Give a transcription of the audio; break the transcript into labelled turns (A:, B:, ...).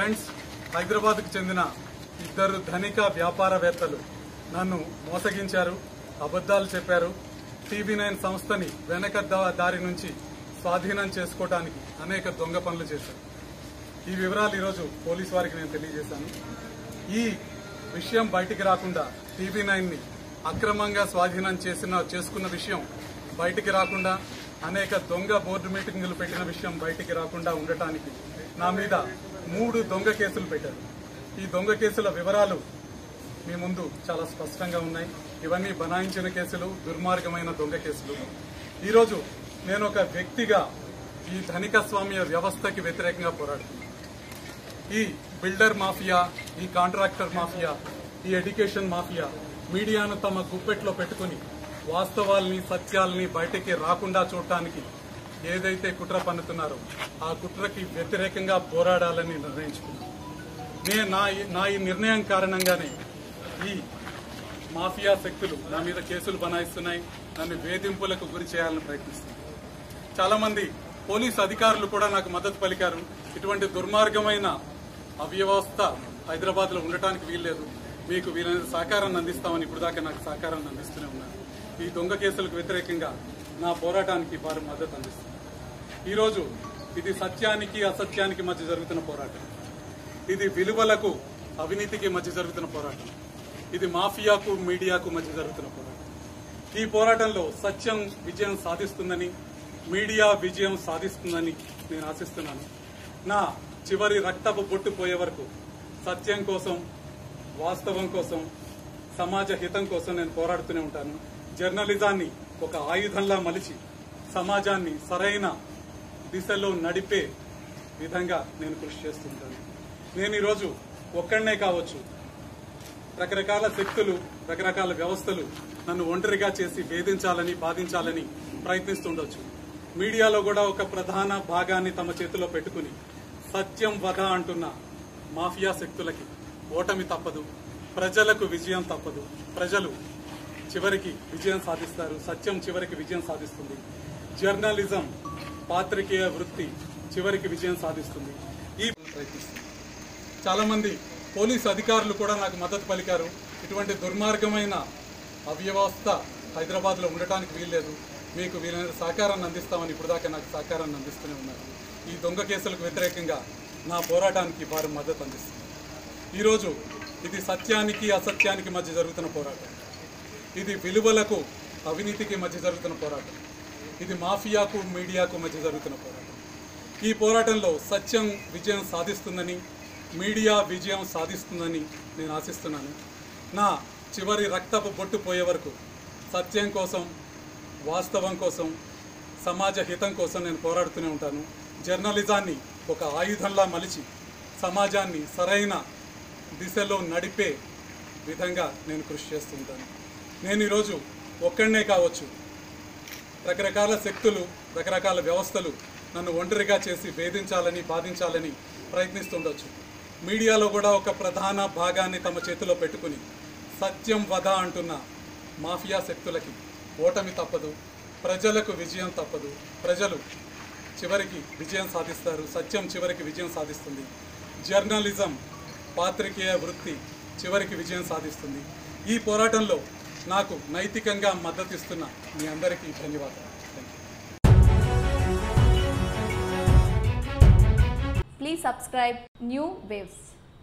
A: Friends హైదరాబాద్కు చెందిన ఇద్దరు ధనిక వ్యాపారవేత్తలు నన్ను మోసగించారు అబద్దాలు చెప్పారు టీవీ నైన్ సంస్థని వెనక దా- దారి నుంచి స్వాధీనం చేసుకోవడానికి అనేక దొంగ పనులు చేశారు ఈ వివరాలు ఈరోజు పోలీసు వారికి నేను తెలియజేశాను ఈ విషయం బయటికి రాకుండా టీవీ నైన్ ని అక్రమంగా స్వాధీనం చేసిన చేసుకున్న విషయం బయటికి రాకుండా అనేక దొంగ బోర్డు మీటింగులు పెట్టిన విషయం బయటికి రాకుండా ఉండటానికి నా మీద మూడు దొంగ కేసులు పెట్టారు ఈ దొంగ కేసుల వివరాలు మీ ముందు చాలా స్పష్టంగా ఉన్నాయి ఇవన్నీ బనాయించిన కేసులు దుర్మార్గమైన దొంగ కేసులు ఈరోజు నేను ఒక వ్యక్తిగా ఈ ధనిక స్వామ్య వ్యవస్థకి వ్యతిరేకంగా పోరాడుతున్నాను ఈ బిల్డర్ మాఫియా ఈ కాంట్రాక్టర్ మాఫియా ఈ ఎడ్యుకేషన్ మాఫియా మీడియాను తమ గుప్పెట్లో పెట్టుకుని వాస్తవాల్ని సత్యాల్ని బయటికి రాకుండా చూడటానికి ఏదైతే కుట్ర పన్నుతున్నారో ఆ కుట్రకి వ్యతిరేకంగా పోరాడాలని నిర్ణయించుకున్నాను నేను నా ఈ- నా ఈ నిర్ణయం కారణంగానే ఈ మాఫియా శక్తులు నా మీద కేసులు బనాయిస్తున్నాయి నన్ను వేధింపులకు గురి చేయాలని ప్రయత్నిస్తున్నాయి చాలా మంది పోలీస్ అధికారులు కూడా నాకు మద్దతు పలికారు ఇటువంటి దుర్మార్గమైన అవ్యవస్థ హైదరాబాద్ లో ఉండటానికి వీల్లేదు మీకు వీలైన సహకారాన్ని అందిస్తామని ఇప్పుడు దాకా నాకు సహకారాన్ని అందిస్తూనే ఉన్నారు ఈ దొంగ కేసులకు వ్యతిరేకంగా నా పోరాటానికి వారు మద్దతు అందిస్తున్నారు ఈరోజు ఇది సత్యానికి అసత్యానికి మధ్య జరుగుతున్న పోరాటం ఇది విలువలకు అవినీతికి మధ్య జరుగుతున్న పోరాటం ఇది మాఫియాకు మీడియాకు మధ్య జరుగుతున్న పోరాటం ఈ పోరాటంలో సత్యం విజయం సాధిస్తుందని మీడియా విజయం సాధిస్తుందని నేను ఆశిస్తున్నాను నా చివరి రక్తపు బొట్టు పోయే వరకు సత్యం కోసం వాస్తవం కోసం సమాజ హితం కోసం నేను పోరాడుతూనే ఉంటాను జర్నలిజాన్ని ఒక ఆయుధంలా మలిచి సమాజాన్ని సరైన దిశలో నడిపే విధంగా నేను కృషి చేస్తుంటాను నేను ఈరోజు ఒక్కడనే కావచ్చు రకరకాల శక్తులు రకరకాల వ్యవస్థలు నన్ను ఒంటరిగా చేసి వేధించాలని బాధించాలని ప్రయత్నిస్తుండొచ్చు మీడియాలో కూడా ఒక ప్రధాన భాగాన్ని తమ చేతిలో పెట్టుకుని సత్యం వధ అంటున్న మాఫియా శక్తులకి ఓటమి తప్పదు ప్రజలకు విజయం తప్పదు ప్రజలు చివరికి విజయం సాధిస్తారు సత్యం చివరికి విజయం సాధిస్తుంది జర్నలిజం పాత్రికేయ వృత్తి చివరికి విజయం సాధిస్తుంది ఈ ప్రయత్నిస్తుంది చాలా మంది పోలీసు అధికారులు కూడా నాకు మద్దతు పలికారు ఇటువంటి దుర్మార్గమైన అవ్యవస్థ హైదరాబాద్ లో ఉండటానికి వీల్లేదు మీకు వీలైన సహకారాన్ని అందిస్తామని ఇప్పుడు దాకా నాకు సహకారాన్ని అందిస్తూనే ఉన్నారు ఈ దొంగ కేసులకు వ్యతిరేకంగా నా పోరాటానికి వారు మద్దతు అందిస్తున్నారు ఈరోజు ఇది సత్యానికి అసత్యానికి మధ్య జరుగుతున్న పోరాటం ఇది విలువలకు అవినీతికి మధ్య జరుగుతున్న పోరాటం ఇది మాఫియాకు మీడియాకు మధ్య జరుగుతున్న పోరాటం ఈ పోరాటంలో సత్యం విజయం సాధిస్తుందని మీడియా విజయం సాధిస్తుందని నేను ఆశిస్తున్నాను నా చివరి రక్తపు బొట్టు పోయే వరకు సత్యం కోసం వాస్తవం కోసం సమాజ హితం కోసం నేను పోరాడుతూనే ఉంటాను జర్నలిజాన్ని ఒక ఆయుధంలా మలిచి సమాజాన్ని సరైన దిశలో నడిపే విధంగా నేను కృషి చేస్తుంటాను నేను ఈరోజు ఒక్కడనే కావచ్చు రకరకాల శక్తులు రకరకాల వ్యవస్థలు నన్ను ఒంటరిగా చేసి వేధించాలని బాధించాలని ప్రయత్నిస్తుండొచ్చు మీడియాలో కూడా ఒక ప్రధాన భాగాన్ని తమ చేతిలో పెట్టుకుని సత్యం వధ అంటున్న మాఫియా శక్తులకి ఓటమి తప్పదు ప్రజలకు విజయం తప్పదు ప్రజలు చివరికి విజయం సాధిస్తారు సత్యం చివరికి విజయం సాధిస్తుంది జర్నలిజం పాత్రికేయ వృత్తి చివరికి విజయం సాధిస్తుంది ఈ పోరాటంలో నాకు నైతికంగా మద్దతిస్తున్న మీ అందరికీ ధన్యవాదాలు thank you
B: Please subscribe New Waves.